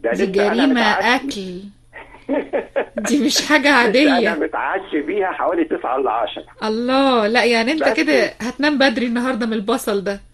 ده دي لسه أنا جريمة متعشي- أكل دي مش حاجة انا عادية متعشي بيها حوالي 9 ل 10 الله لا يعني انت بس- كده هتنام بدري النهاردة من البصل ده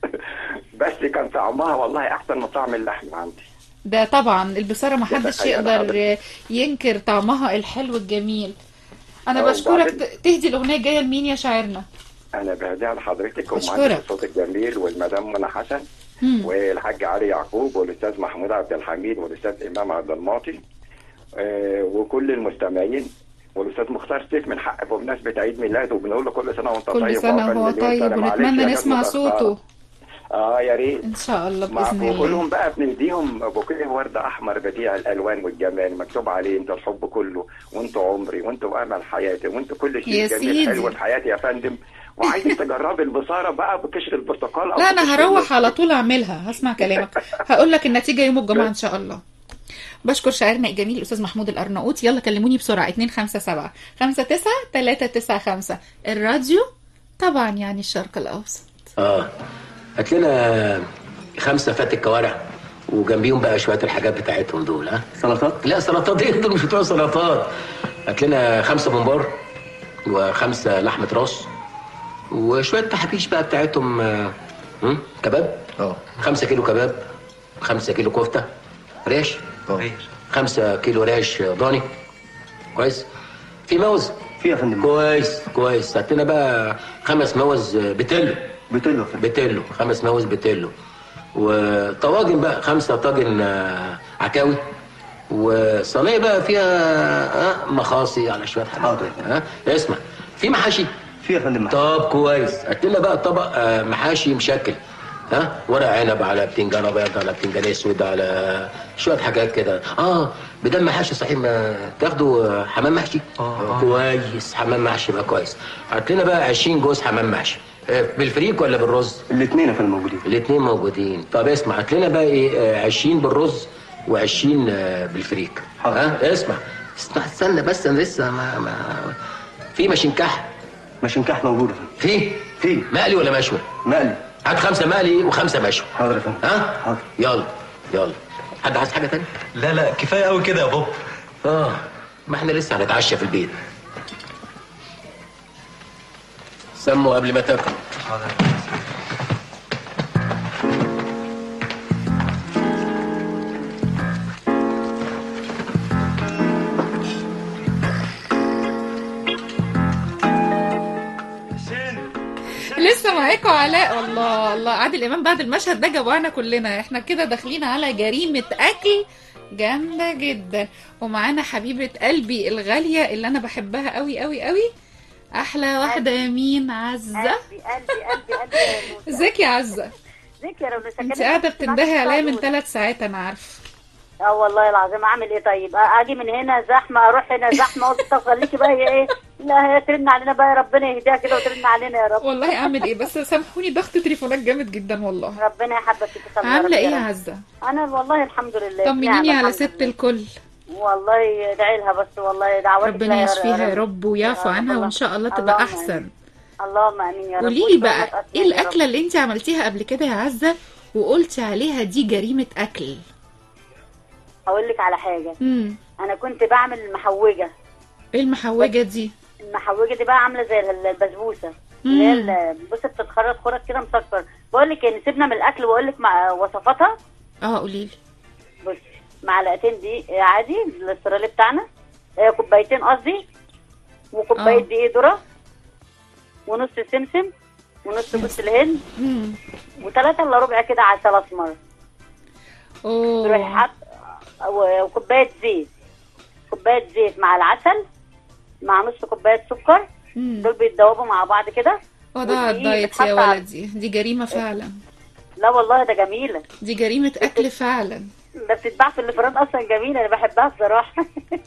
بس كان طعمها والله احسن من طعم اللحم عندي ده طبعا البصارة ما حدش تخيل يقدر حضرتك. ينكر طعمها الحلو الجميل انا أه، بشكرك وبعدين- ت- تهدي الاغنية الجاية لمين يا شاعرنا انا بهديها لحضرتك أشكرك. ومعاك الصوت الجميل والمدام منى حسن مم. والحاج علي يعقوب والاستاذ محمود عبد الحميد والاستاذ امام عبد المعطي آه، وكل المستمعين والاستاذ مختار سيف من حق بمناسبه عيد ميلاده وبنقول له كل سنه وانت طيب كل سنة وعقبال وهو مليون طيب سنة. معلش ونتمنى يا ناس نسمع متأخرة. صوته اه يا ريت ان شاء الله مع- بإذن الله وكلهم بقى بنديهم بوكيه ورد احمر بديع الالوان والجمال مكتوب عليه انت الحب كله وانت عمري وانت امل حياتي وانت كل شيء يا جميل سيدي. حلو في حياتي يا فندم وعايزك تجربي البصاره بقى بقشر البرتقال أو لا انا بقشر هروح على طول اعملها هسمع كلامك هقول لك النتيجه يوم الجمعه ان شاء الله بشكر شاعرنا الجميل الاستاذ محمود الارناؤوط يلا كلموني بسرعه 257 59 395 الراديو طبعا يعني الشرق الاوسط اه هات لنا خمسه فاتك كوارع وجنبيهم بقى شويه الحاجات بتاعتهم دول ها سلطات لا سلطات ايه دول مش بتوع سلطات هات لنا خمسه ممبار وخمسه لحمه راس وشويه تحابيش بقى بتاعتهم آه، هم؟ كباب اه خمسة كيلو كباب خمسة كيلو كفتة ريش اه خمسة كيلو ريش ضاني كويس في موز في يا فندم كويس كويس هات لنا بقى خمس موز بتلو بتقول له يا فندم بتلو خمس موز بتلو وطواجن بقى خمسة طاجن آه، عكاوي وصينية بقى فيها آه، مخاصي على شوية حاجات حاضر. ها اسمع في محاشي في يا فندم طب كويس هات لنا بقى طبق آه، محاشي مشكل ها ورق عنب على بتنجان ابيض على بتنجان اسود على شويه حاجات كده اه بدل محاشي صحيح ما تاخدوا آه، حمام محشي آه. كويس حمام محشي بقى كويس هات لنا بقى 20 جوز حمام محشي آه، بالفريك ولا بالرز الاثنين يا فندم موجودين الاثنين موجودين طب اسمع هات لنا بقى ايه آه، 20 بالرز و20 بالفريك حاضر. ها اسمع اسمع استنى بس انا لسه ما, ما في مشنكح ماشي نكاح موجود يا فندم في في مقلي ولا مشوي مقلي هات خمسة مقلي وخمسة مشوي حاضر يا فندم ها حاضر يلا يلا حد عايز حاجة تانية لا لا كفايه قوي كده يا بابا اه ما احنا لسه هنتعشى في البيت سموا قبل ما تاكل لسه معاكم علاء الله الله عادل امام بعد المشهد ده جوعنا كلنا احنا كده داخلين على جريمه اكل جامده جدا ومعانا حبيبه قلبي الغاليه اللي انا بحبها قوي قوي قوي احلى واحده مين عزه قلبي قلبي قلبي قلبي يا نوسة. ازيك يا عزه ازيك يا رونوسة انت كلمة قاعده بس بتندهي معلش عليا من بعد ثلاث ساعات انا عارفه اه والله العظيم اعمل ايه طيب اجي من هنا زحمه اروح هنا زحمه قلت طب خليكي بقى هي ايه لا هي ترن علينا بقى يا ربنا يهديها كده وترن علينا يا رب والله اعمل ايه بس سامحوني ضغط تليفونات جامد جدا والله ربنا يحبك فيك يا رب عامله ايه يا يا رب. عزه انا والله الحمد لله طمنيني نعم على الحمد ست لله. الكل والله ادعي لها بس والله دعواتك ربنا لها يشفيها يا رب ويعفو يا رب عنها الله. وان شاء الله تبقى اللهم احسن آمين. اللهم امين يا رب قولي لي وإن شاء بقى الله تأسمع ايه يا رب. الاكله اللي انت عملتيها قبل كده يا عزه وقلتي عليها دي جريمه اكل اقول لك على حاجه امم انا كنت بعمل محوجه ايه المحوجه دي المحوجه دي بقى عامله زي البسبوسه اللي هي مم. البسبوسه بتتخرط خرط كده مسكر بقول لك يعني سيبنا من الاكل واقول لك مع وصفاتها اه قولي لي بصي معلقتين دي عادي الاسترالي بتاعنا آه، كوبايتين قصدي وكوبايه آه. دقيق ذره ونص سمسم ونص جوز الهند امم وثلاثة الا ربع كده عسل اسمر تروحي اوه حط و- وكوبايه زيت كوبايه زيت مع العسل مع نص كوبايه سكر مم. دول بيتدوبوا مع بعض كده وضع ودي الدايت بتحط يا على- ولدي دي جريمه فعلا لا والله ده جميله دي جريمه اكل فعلا بس تتباع في الفران اصلا جميله انا بحبها بصراحه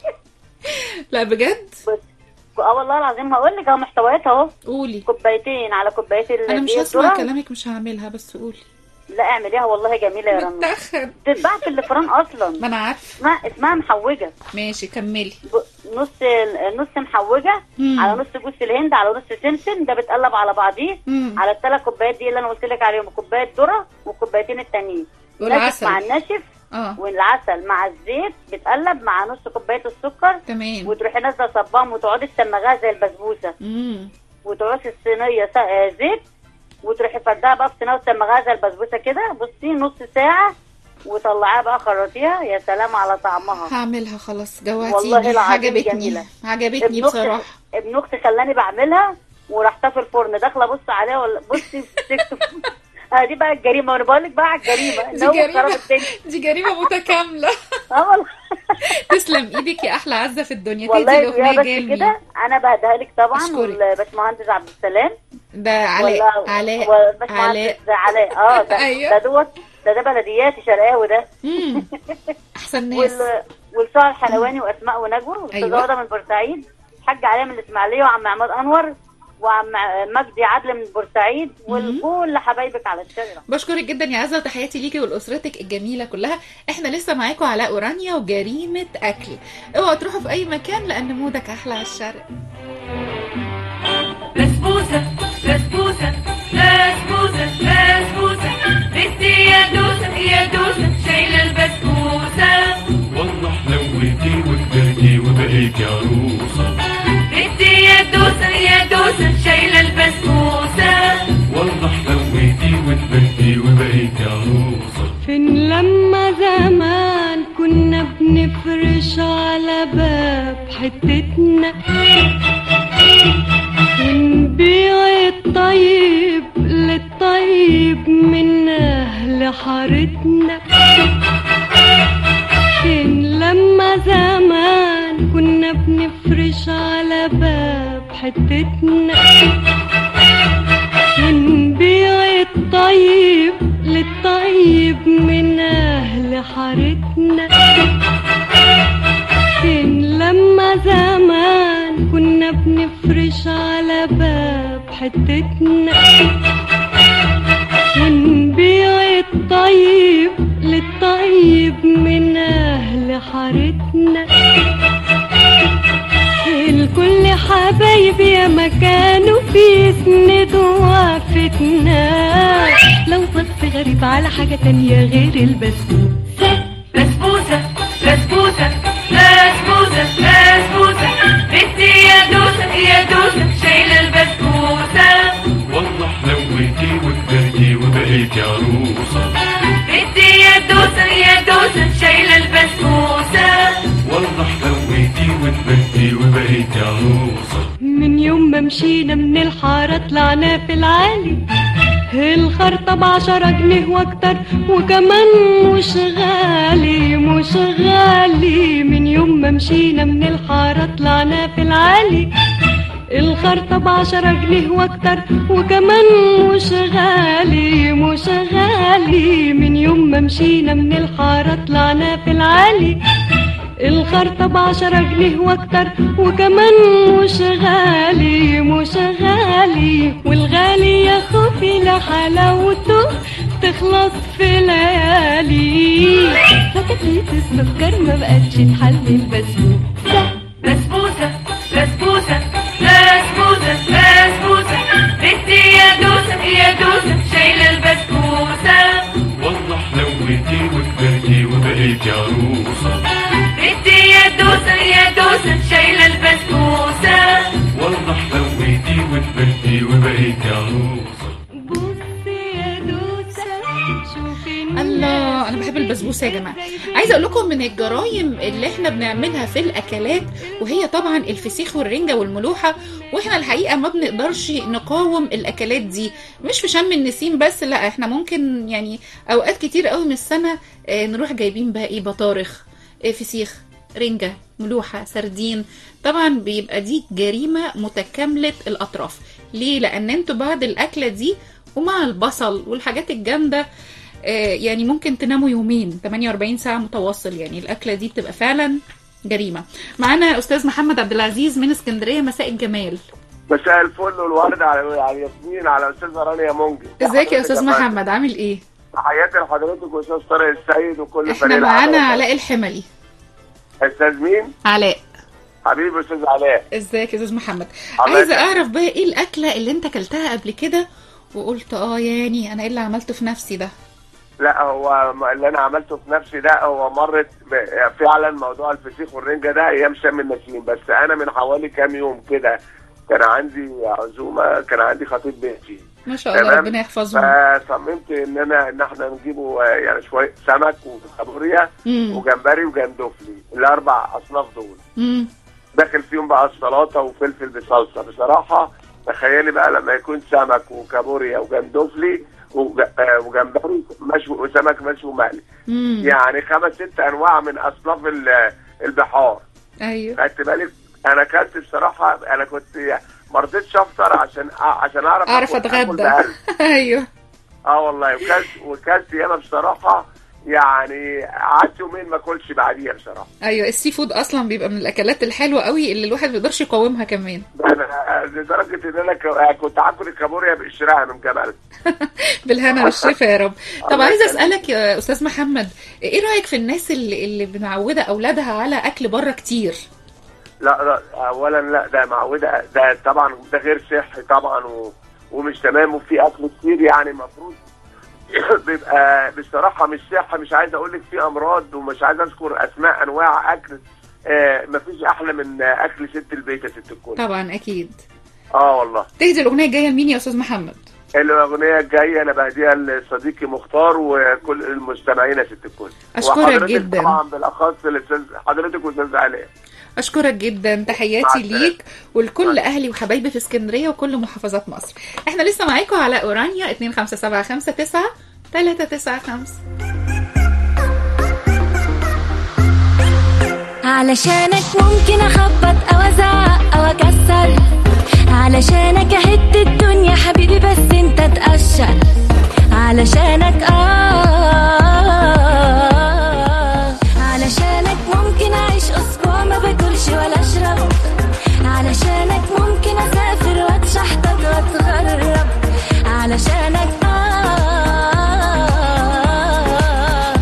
لا بجد بس اه والله العظيم هقول لك اهو محتوياتها اهو قولي كوبايتين على كوبايتين انا مش الدقيق هسمع الذرة. كلامك مش هعملها بس قولي لا اعمليها والله جميله يا رنا بتخن تتباع في الفران اصلا ما انا عارفه اسمها اسمها محوجه ماشي كملي ب- نص نص محوجه مم. على نص جوز الهند على نص سمسم ده بتقلب على بعضيه مم. على الثلاث كوبايات دي اللي انا قلت لك عليهم كوبايه ذره والكوبايتين التانيين والعسل. ناشف مع الناشف اه والعسل مع الزيت بتقلب مع نص كوبايه السكر تمام وتروحي نازله صبام وتقعدي تسمغيها زي البسبوسه امم وتعوصي الصينيه س- آه، زيت وتروحي فردها بقى في صينيه وتسمغيها زي البسبوسه كده بصي نص ساعه وطلعيها بقى خرطيها يا سلام على طعمها هعملها خلاص والله جوعتيني العظيم عجبتني جميلة. عجبتني ابن اختي بصراحه ابن اختي خلاني بعملها ورحتها في الفرن داخله ابص عليها ولا بصي في التيك اه دي بقى الجريمه وانا بقول لك بقى على الجريمه دي اللي هو جريمة. خرب الدنيا دي جريمه متكامله اه والله تسلم ايدك يا احلى عزه في الدنيا والله تدي يا الاغنيه بس جايه لمين كده انا بهديها لك طبعا أشكرك. والباشمهندس عبد السلام ده علاء ولا- علاء والباشمهندس علاء علاء اه ده أيوه. ده دوت ده ده بلدياتي شرقاوي ده مم. احسن ناس وال والسهر الحلواني واسماء ونجوى والاستاذ أيوة. هدى من بورسعيد حاج علي من الاسماعيليه وعم عماد انور وعم مجدي عدل من بورسعيد وكل حبايبك على الشجره بشكرك جدا يا عزه وتحياتي ليكي ولاسرتك الجميله كلها احنا لسه معاكم علاء اورانيا وجريمه اكل اوعوا تروحوا في اي مكان لان مودك احلى على الشرق بسبوسة بسبوسة بسبوسة بسبوسة بنتي يا دوسة يا دوسة شايلة البسبوسة والله حلوتي وكبرتي وبقيتي عروسة بنتي يا دوسة يا دوسة شايلة البسبوسة والله حلوتي وكبرتي وبقيتي عروسة فين لما زمان كنا بنفرش على باب حتتنا ونبيع الطيب للطيب من أهل حارتنا فين لما زمان كنا بنفرش على باب حتتنا ونبيع الطيب للطيب من أهل حارتنا فين لما زمان كنا بنفرش على باب حتتنا ونبيع الطيب للطيب من أهل حارتنا الكل حبايبي يا مكانه بيسندوا وقفتنا لو بص غريب على حاجة تانية غير البسبوسة بسبوسة بسبوسة بسبوسة بسبوسة بنتي يا دوسة يا دوسة شايلة البسبوسة والله حلوتي وكبرتي وبقيتي عروسة بنتي يا دوسة يا دوسة شايلة البسبوسة والله حلوتي وكبرتي وبقيتي عروسة من يوم ما مشينا من الحارة طلعنا في العالي الخرطة بعشرة جنيه واكتر وكمان مش غالي مش غالي من يوم ما مشينا من الحارة طلعنا في العالي الخرطة بعشرة جنيه واكتر وكمان مش غالي مش غالي من يوم ما مشينا من الحارة طلعنا في العالي الخرطة بعشرة جنيه واكتر وكمان مش غالي مش غالي والغالي يا خوفي لحلاوته تخلص في ليالي فكرة السكر ما بقتش تحل البسبوسة بسبوسة بسبوسة بسبوسة بسبوسة بنتي يا دوسة يا دوسة شايلة البسبوسة والله حلوتي وكبرتي وبقيتي عروسة بنتي يا دوسة يا دوسة شايلة البسبوسة والله حلوتي وكبرتي وبقيتي عروسة بصي يا دوسة شوفي الله انا بحب البسبوسه يا جماعه عايزه اقول لكم من الجرايم اللي احنا بنعملها في الاكلات وهي طبعا الفسيخ والرنجه والملوحه واحنا الحقيقه ما بنقدرش نقاوم الاكلات دي مش في شم النسيم بس لا احنا ممكن يعني اوقات كتير قوي من السنه آه، نروح جايبين بقى ايه بطارخ آه، فسيخ رنجة ملوحة سردين طبعا بيبقى دي جريمة متكاملة الأطراف ليه؟ لأن انتوا بعد الأكلة دي ومع البصل والحاجات الجامدة آه، يعني ممكن تناموا يومين 48 ساعة متواصل يعني الأكلة دي بتبقى فعلا جريمة معانا أستاذ محمد عبد العزيز من اسكندرية مساء الجمال مساء الفل والورد على على ياسمين على استاذه رانيا منجي ازيك يا أستاذ محمد عامل إيه؟ تحياتي لحضرتك واستاذ طارق السيد وكل احنا فريق معانا العمل. علاء الحملي استاذ مين؟ علاء حبيبي استاذ علاء ازيك يا استاذ محمد الله عايزه يسلمك. اعرف بقى ايه الاكله اللي انت اكلتها قبل كده وقلت اه يعني انا ايه اللي عملته في نفسي ده لا هو م- اللي انا عملته في نفسي ده هو مرت ب- فعلا موضوع الفسيخ والرنجه ده ايام شم النسيم بس انا من حوالي كام يوم كده كان عندي عزومه كان عندي خطيب بيتي ما شاء الله تمام؟ ربنا يحفظهم فصممت ان انا ان احنا نجيبه آه، يعني شويه سمك وكابوريا مم. وجمبري وجندفلي الاربع اصناف دول مم. داخل فيهم بقى السلطه وفلفل بصلصه بصراحه تخيلي بقى لما يكون سمك وكابوريا وجندفلي وج- آه، وجمبري مشوي وسمك مشوي مقلي مم. يعني خمس ست انواع من اصناف ال- البحار ايوه خدت بالك انا اكلت بصراحه انا كنت ما رضيتش افطر عشان عشان اعرف اعرف آكل- آكل اتغدى بقلب. ايوه اه والله وكلت وكلت ياما بصراحه يعني قعدت يومين ما اكلش بعديها بصراحه ايوه السي فود اصلا بيبقى من الاكلات الحلوه قوي اللي الواحد ما بيقدرش يقاومها كمان انا لدرجه ان انا ك- كنت هاكل الكابوريا بقشرها من جمال بالهنا والشفا يا رب طب الله عايزه يخليك. اسالك يا استاذ محمد ايه رايك في الناس اللي اللي معوده اولادها على اكل بره كتير لا لا اولا لا ده معوده ده طبعا ده غير صحي طبعا و... ومش تمام وفي اكل كتير يعني المفروض بيبقى بصراحه مش صحي مش عايز اقول لك في امراض ومش عايز اذكر اسماء انواع اكل آه مفيش احلى من آه، اكل ست البيت يا ست الكل طبعا اكيد اه والله تهدي الاغنيه الجايه لمين يا استاذ محمد الاغنيه الجايه انا بهديها لصديقي مختار وكل المستمعين يا ست الكل أشكرك وحضرتك جدا. طبعا بالاخص الاستاذ حضرتك والاستاذ علاء اشكرك جدا مع تحياتي السلامة. ليك ولكل اهلي وحبايبي في اسكندريه وكل محافظات مصر احنا لسه معاكم على اورانيا 25759 395 علشانك ممكن اخبط او ازعق او اكسر علشانك اهد الدنيا حبيبي بس انت تقشر علشانك اه علشانك ممكن اعيش اسبوع ما باكلش ولا اشرب علشانك ممكن اسافر واتشحطط واتغرب علشانك اه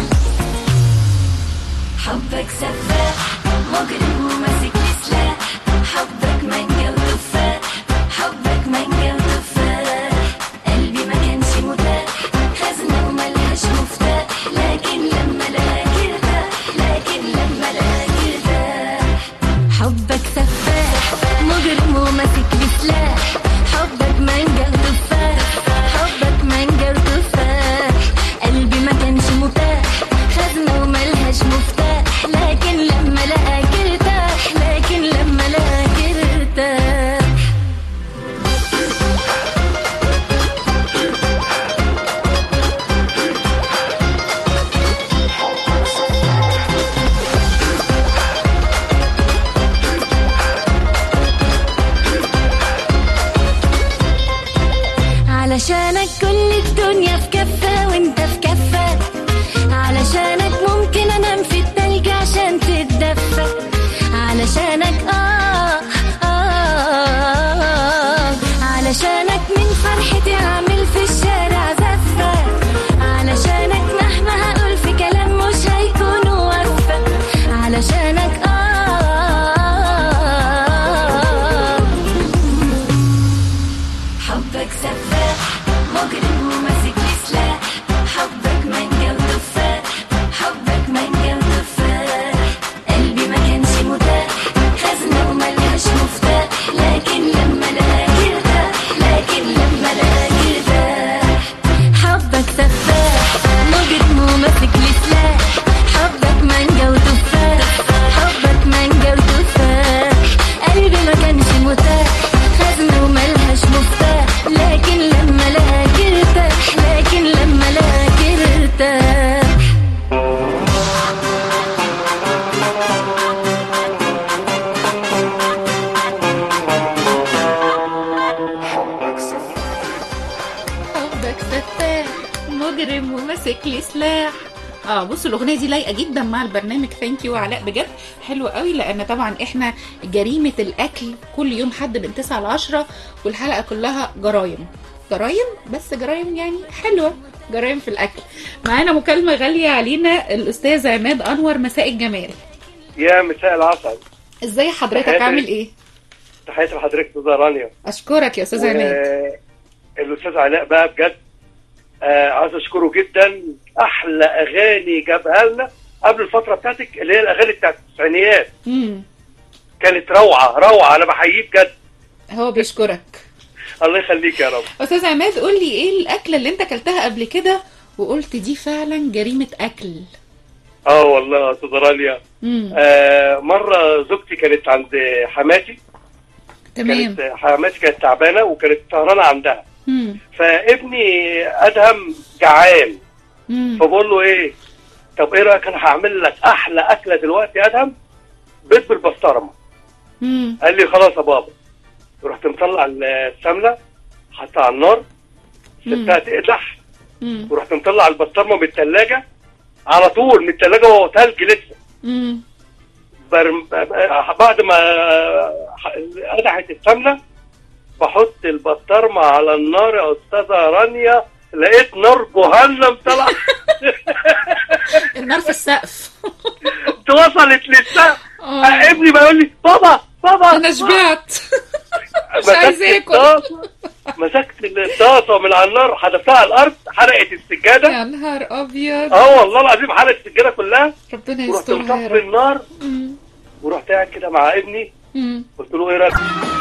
حبك سفاح مجرم وماسك لي سلاح حبك مانجا وتفاح حبك مانجا وتفاح قلبي ما كانش متاح خزنة وملهاش مفتاح لكن لما لقاك ارتاح لكن لما لقاك ارتاح حبك سفاح مجرم وماسك لي سلاح حبك مانجا وتفاح حبك مانجا وتفاح قلبي ما كانش متاح خزنة وملهاش مفتاح لكن لما لقاك ارتاح لكن لما لقاك ارتاح علشانك كل الدنيا في كفة وانت في كفة علشانك ممكن انام في التلج عشان تتدفى علشانك آه, آه, آه علشانك من فرحتي اعمل في الشارع زفة علشانك مهما هقول في كلام مش هيكون وفى علشانك آه حبك سفاح مجرم وماسك لي سلاح حبك مانجا وتفاح حبك مانجا وتفاح قلبي ما كانش متاح خزنة وملهاش مفتاح لكن لما لقاك ارتاح لكن لما لقاك ارتاح حبك سفاح مجرم وماسك لي سلاح حبك مانجا وتفاح حبك مانجا وتفاح قلبي ما كانش متاح خزنة وملهاش مفتاح لكن لما لقاك ارتاح لكن لما لقاك ارتاح حبك فتاح مجرم وماسك لي سلاح اه بصوا الاغنيه دي لايقه جدا مع البرنامج ثانك يو علاء بجد حلو قوي لان طبعا احنا جريمه الاكل كل يوم حد من 9 ل 10 والحلقه كلها جرايم جرايم بس جرايم يعني حلوه جرايم في الاكل معانا مكالمه غاليه علينا الاستاذ عماد انور مساء الجمال يا مساء العسل ازاي حضرتك تحياتي- عامل ايه تحياتي لحضرتك استاذه رانيا اشكرك يا استاذ عماد و- الاستاذ علاء بقى بجد آه عايز اشكره جدا احلى اغاني جابها لنا قبل الفتره بتاعتك اللي هي الاغاني بتاعت التسعينيات مم. كانت روعه روعه انا بحييه بجد هو بيشكرك الله يخليك يا رب استاذ عماد قول لي ايه الاكله اللي انت اكلتها قبل كده وقلت دي فعلا جريمه اكل اه والله يا استاذه رانيا مم. آه مره زوجتي كانت عند حماتي تمام كانت حماتي كانت تعبانه وكانت سهرانه عندها مم. فابني ادهم جعان مم. فبقول له ايه طب ايه رايك انا هعمل لك احلى اكله دلوقتي يا ادهم بيض بالبسطرمه مم. قال لي خلاص يا بابا رحت مطلع السمنه حطها على النار سبتها تقدح مم. ورحت مطلع البسطرمه من الثلاجه على طول من الثلاجه وهو تلج لسه مم. برم... بعد ما قدحت السمنه بحط البسطرمه على النار يا استاذه رانيا لقيت نار جهنم طلع النار في السقف وصلت للسقف آه. ابني بيقول لي بابا بابا انا شبعت مش مسكت عايز اكل الطاسة- مسكت الطاسه من على النار حدفتها على الارض حرقت السجاده يا نهار ابيض اه والله العظيم حرقت السجاده كلها ربنا ورحت يسترها يا مطفي رب النار مم. ورحت قاعد كده مع ابني مم. قلت له ايه رايك